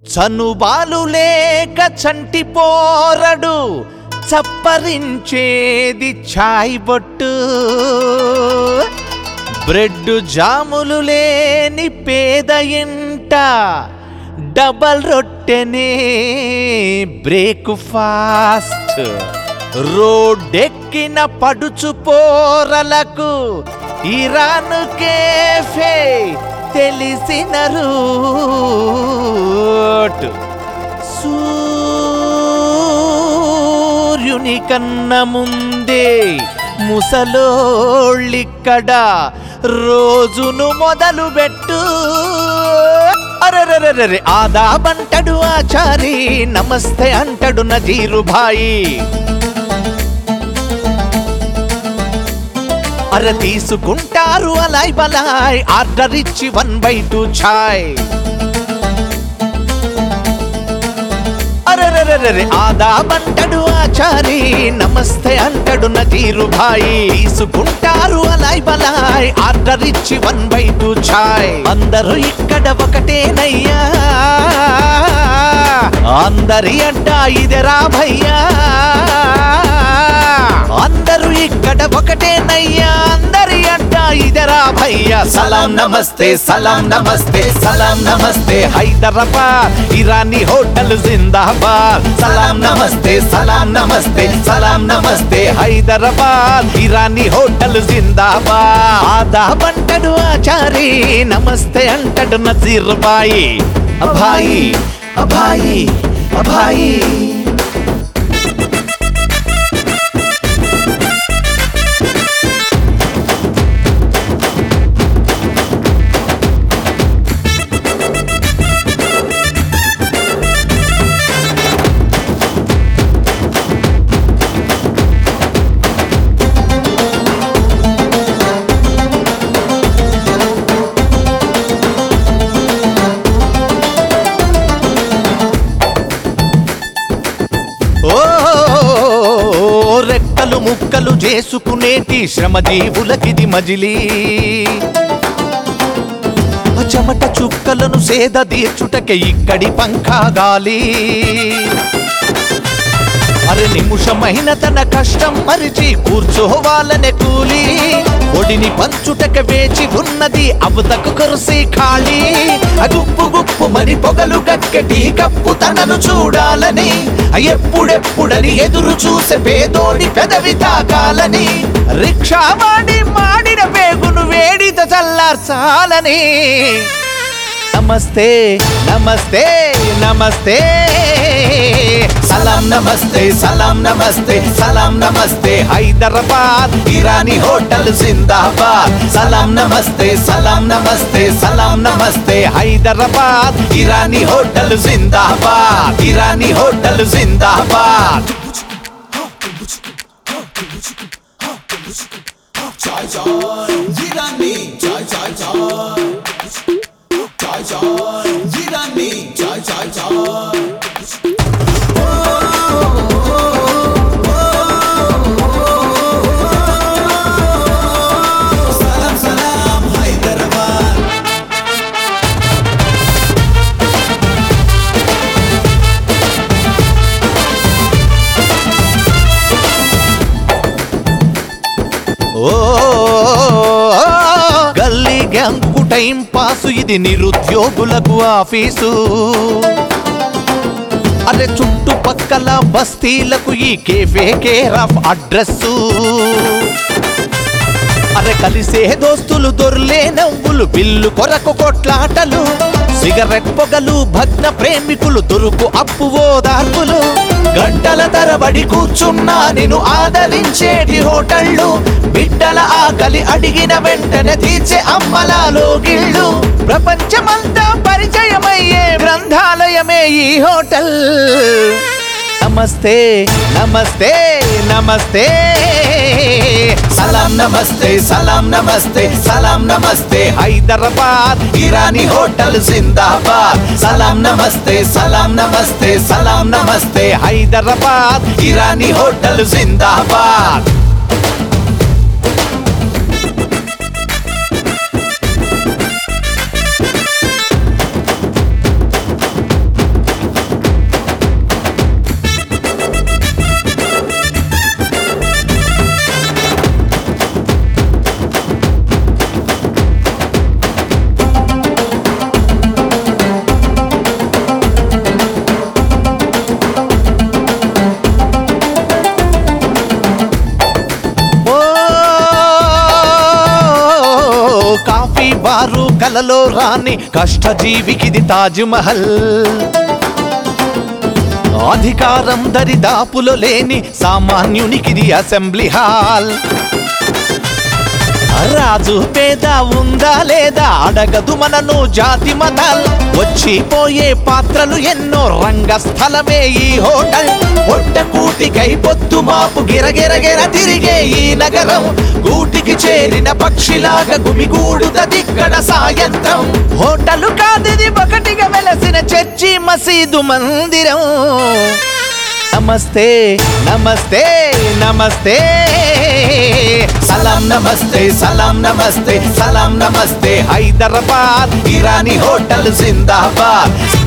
చనుబాలు లేక చంటి పోరడు చప్పరించేది ఛాయ్ బొట్టు బ్రెడ్ జాములు లేని పేద ఇంట డబల్ రొట్టెనే బ్రేక్ఫాస్ట్ రోడ్డెక్కిన పడుచు పోరలకు ఇరాన్ కేఫే తెలిసిన రూట్ సూర్యుని కన్న ముందే ముసలోళ్ళిక్కడ రోజును మొదలు పెట్టు అరెరెరెరె ఆదాబంటడు ఆచారి నమస్తే అంటడు నజీరుభాయి అర తీసుకుంటారు అలాయ్ బలాయ్ ఆర్డర్ ఇచ్చి వన్ బై టూ ఛాయ్ అరెరెరెరె ఆదాబంటడు ఆచారి నమస్తే అంటడు నజీరు భాయి తీసుకుంటారు అలాయ్ బలాయ్ ఆర్డర్ ఇచ్చి వన్ బై టూ ఛాయ్ అందరూ ఇక్కడ ఒకటేనయ్యా అందరి అడ్డ ఇదెరా భయ్యా అందరూ ఇక్కడ ఒకటేనయ్యా అందరి అడ్డ ఇదరా భయ్యా సలాం నమస్తే సలాం నమస్తే సలాం నమస్తే హైదరాబాద్ ఇరానీ హోటల్ జిందాబాద్ సలాం నమస్తే సలాం నమస్తే సలాం నమస్తే హైదరాబాద్ ఇరానీ హోటల్ జిందాబాద్ ఆదా బంటడు ఆచారి నమస్తే అంటడు నజీర్ బాయి అభాయి అభాయి అభాయి ఓ రెక్కలు ముక్కలు చేసుకునేటి శ్రమజీవులకిది మజిలీ ఆ చెమట చుక్కలను సేద తీర్చుటకే ఇక్కడి పంఖాగాలి అరే నిమిషమైన తన కష్టం మరిచి కూర్చోవాలనే కూలి ఒడిని పంచుటక వేచి ఉన్నది అవతకు కురిసి ఖాళీ ఆ గుప్పు గుప్పు మరి పొగలు గక్కటి కప్పు తనను చూడాలని ఆ ఎప్పుడెప్పుడని ఎదురు చూసే పేదోడి పెదవి తాకాలని రిక్షా వాడి మాడిన పేగును వేడిత చల్లార్చాలని నమస్తే నమస్తే నమస్తే సలాం నమస్తే సలాం నమస్తే సలాం నమస్తే హైదరాబాద్ ఇరానీ హోటల్ జిందాబాద్ సలాం నమస్తే సలాం నమస్తే సలాం నమస్తే హైదరాబాద్ ఇరానీ హోటల్ జిందాబాద్ ఇరానీ హోటల్ జిందాబాద్ Chai chai, Jirani, chai chai chai. Chai chai, Jirani, chai chai chai. Salam salam, Hyderabad. ఓ గల్లీ గ్యాంకు టైం పాసు ఇది నిరుద్యోగులకు ఆఫీసు అరే చుట్టుపక్కల బస్తీలకు ఈ కేఫే కేర్ ఆఫ్ అడ్రస్ అరే కలిసే దోస్తులు దొర్లే నవ్వులు బిల్లు కొరకు కొట్లాటలు సిగరెట్ పొగలు భగ్న ప్రేమికులు దొరుకు అప్పు ఓదార్పులు గంటల తరబడి కూర్చున్నా నేను ఆదరించేటి హోటళ్ళు బిడ్డల ఆకలి అడిగిన వెంటనే తీర్చే అమ్మలాలో గిళ్ళు ప్రపంచమంతా పరిచయమయ్యే గ్రంథాలయమే ఈ హోటల్ నమస్తే నమస్తే నమస్తే సలాం నమస్తే సలాం నమస్తే సలాం నమస్తే హైదరాబాద్ ఇరానీ హోటల్ జిందాబాద్ సలాం నమస్తే సలాం నమస్తే సలాం నమస్తే హైదరాబాద్ ఇరానీ హోటల్ జిందాబాద్ వారు కలలో రాని కష్టజీవికిది తాజ్ మహల్ అధికారం దరిదాపులో లేని సామాన్యునికిది అసెంబ్లీ హాల్ రాజు పేద ఉందా లేదా అడగదు మనను జాతి మతాల్ వచ్చిపోయే పాత్రలు ఎన్నో రంగస్థలమే ఈ హోటల్ పొట్ట కూటికై పొత్తు మాపు గిరగిరగిర తిరిగే ఈ నగరం గూటికి చేరిన పక్షిలాగా గుమిగూడుదదిక్కడ సాయంత్రం హోటలు కాదిది ఒకటిగా వెలసిన చర్చి మసీదు మందిరం నమస్తే నమస్తే నమస్తే సలాం నమస్తే సలాం నమస్తే సలాం నమస్తే హైదరాబాద్ ఇరానీ హోటల్ జిందాబాద్